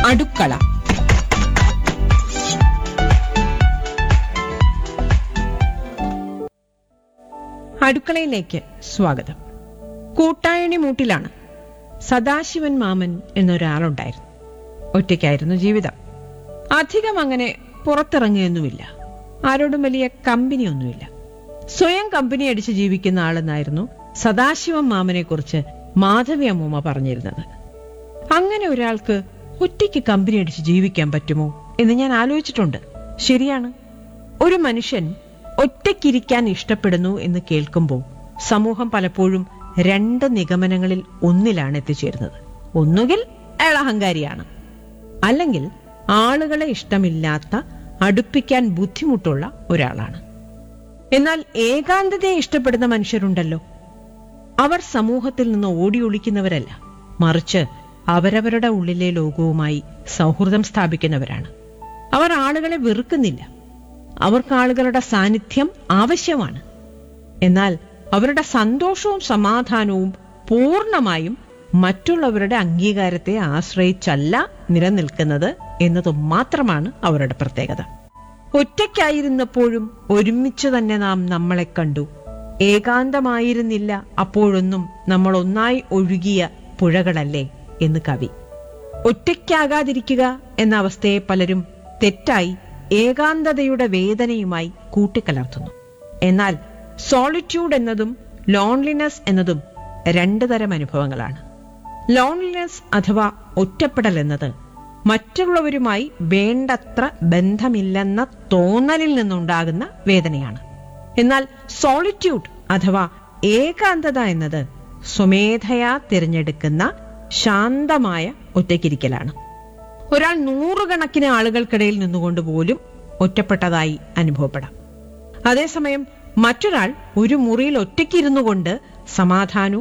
അടുക്കള അടുക്കളയിലേക്ക് സ്വാഗതം കൂട്ടായണി മൂട്ടിലാണ് സദാശിവൻ മാമൻ എന്നൊരാളുണ്ടായിരുന്നു ഒറ്റയ്ക്കായിരുന്നു ജീവിതം അധികം അങ്ങനെ പുറത്തിറങ്ങിയൊന്നുമില്ല ആരോടും വലിയ കമ്പനിയൊന്നുമില്ല സ്വയം കമ്പനി അടിച്ച് ജീവിക്കുന്ന ആളെന്നായിരുന്നു സദാശിവൻ മാമനെ കുറിച്ച് മാധവി അമ്മൂമ്മ പറഞ്ഞിരുന്നത് അങ്ങനെ ഒരാൾക്ക് ഒറ്റയ്ക്ക് കമ്പനി അടിച്ച് ജീവിക്കാൻ പറ്റുമോ എന്ന് ഞാൻ ആലോചിച്ചിട്ടുണ്ട് ശരിയാണ് ഒരു മനുഷ്യൻ ഒറ്റയ്ക്കിരിക്കാൻ ഇഷ്ടപ്പെടുന്നു എന്ന് കേൾക്കുമ്പോൾ സമൂഹം പലപ്പോഴും രണ്ട് നിഗമനങ്ങളിൽ ഒന്നിലാണ് എത്തിച്ചേരുന്നത് ഒന്നുകിൽ അയാൾ അഹങ്കാരിയാണ് അല്ലെങ്കിൽ ആളുകളെ ഇഷ്ടമില്ലാത്ത അടുപ്പിക്കാൻ ബുദ്ധിമുട്ടുള്ള ഒരാളാണ് എന്നാൽ ഏകാന്തതയെ ഇഷ്ടപ്പെടുന്ന മനുഷ്യരുണ്ടല്ലോ അവർ സമൂഹത്തിൽ നിന്ന് ഓടി ഒളിക്കുന്നവരല്ല മറിച്ച് അവരവരുടെ ഉള്ളിലെ ലോകവുമായി സൗഹൃദം സ്ഥാപിക്കുന്നവരാണ് അവർ ആളുകളെ വെറുക്കുന്നില്ല അവർക്ക് ആളുകളുടെ സാന്നിധ്യം ആവശ്യമാണ് എന്നാൽ അവരുടെ സന്തോഷവും സമാധാനവും പൂർണ്ണമായും മറ്റുള്ളവരുടെ അംഗീകാരത്തെ ആശ്രയിച്ചല്ല നിലനിൽക്കുന്നത് എന്നത് മാത്രമാണ് അവരുടെ പ്രത്യേകത ഒറ്റയ്ക്കായിരുന്നപ്പോഴും ഒരുമിച്ച് തന്നെ നാം നമ്മളെ കണ്ടു ഏകാന്തമായിരുന്നില്ല അപ്പോഴൊന്നും നമ്മൾ ഒന്നായി ഒഴുകിയ പുഴകളല്ലേ എന്ന് കവി ഒറ്റയ്ക്കാകാതിരിക്കുക എന്ന അവസ്ഥയെ പലരും തെറ്റായി ഏകാന്തതയുടെ വേദനയുമായി കൂട്ടിക്കലർത്തുന്നു എന്നാൽ സോളിറ്റ്യൂഡ് എന്നതും ലോൺലിനെസ് എന്നതും രണ്ടു തരം അനുഭവങ്ങളാണ് ലോൺലിനെസ് അഥവാ ഒറ്റപ്പെടൽ എന്നത് മറ്റുള്ളവരുമായി വേണ്ടത്ര ബന്ധമില്ലെന്ന തോന്നലിൽ നിന്നുണ്ടാകുന്ന വേദനയാണ് എന്നാൽ സോളിറ്റ്യൂഡ് അഥവാ ഏകാന്തത എന്നത് സ്വമേധയാ തിരഞ്ഞെടുക്കുന്ന ശാന്തമായ ഒറ്റയ്ക്കിരിക്കലാണ് ഒരാൾ നൂറുകണക്കിന് ആളുകൾക്കിടയിൽ നിന്നുകൊണ്ട് പോലും ഒറ്റപ്പെട്ടതായി അനുഭവപ്പെടാം അതേസമയം മറ്റൊരാൾ ഒരു മുറിയിൽ ഒറ്റയ്ക്കിരുന്നു കൊണ്ട് സമാധാനവും